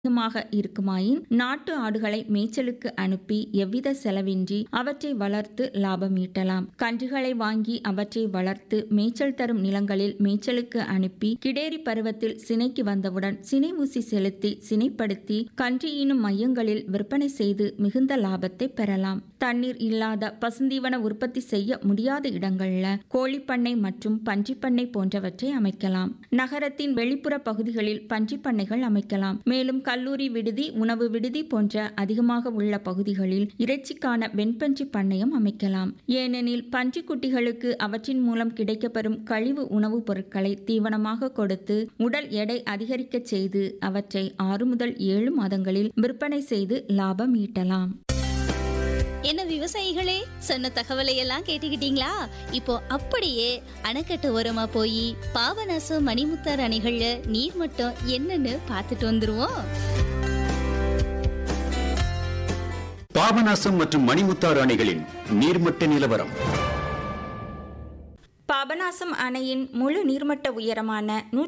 அதிகமாக இருக்குமாயின் நாட்டு ஆடுகளை மேய்ச்சலுக்கு அனுப்பி எவ்வித செலவின்றி அவற்றை வளர்த்து லாபம் ஈட்டலாம் கன்றுகளை வாங்கி அவற்றை வளர்த்து மேய்ச்சல் தரும் நிலங்களில் மேய்ச்சலுக்கு அனுப்பி கிடேரி பருவத்தில் சினைக்கு வந்தவுடன் சினை ஊசி செலுத்தி சினைப்படுத்தி கன்று ஈனும் மையங்களில் விற்பனை செய்து மிகுந்த லாபத்தை பெறலாம் தண்ணீர் இல்லாத பசுந்தீவன உற்பத்தி செய்ய முடியாத இடங்கள்ல கோழிப்பண்ணை மற்றும் பன்றிப்பண்ணை போன்றவற்றை அமைக்கலாம் நகரத்தின் வெளிப்புற பகுதிகளில் பன்றிப்பண்ணைகள் அமைக்கலாம் மேலும் கல்லூரி விடுதி உணவு விடுதி போன்ற அதிகமாக உள்ள பகுதிகளில் இறைச்சிக்கான வெண்பன்றி பண்ணையம் அமைக்கலாம் ஏனெனில் பன்றி குட்டிகளுக்கு அவற்றின் மூலம் கிடைக்கப்பெறும் கழிவு உணவுப் பொருட்களை தீவனமாக கொடுத்து உடல் எடை அதிகரிக்கச் செய்து அவற்றை ஆறு முதல் ஏழு மாதங்களில் விற்பனை செய்து லாபம் ஈட்டலாம் என்ன விவசாயிகளே சொன்ன தகவலை எல்லாம் கேட்டுக்கிட்டீங்களா இப்போ அப்படியே அணைக்கட்டு ஓரமா போய் பாபநாசம் மணிமுத்தார் அணைகள்ல நீர் மட்டம் என்னன்னு பார்த்துட்டு வந்துருவோம் பாபநாசம் மற்றும் மணிமுத்தாறு அணைகளின் நீர்மட்ட நிலவரம் பாபநாசம் அணையின் முழு நீர்மட்ட உயரமான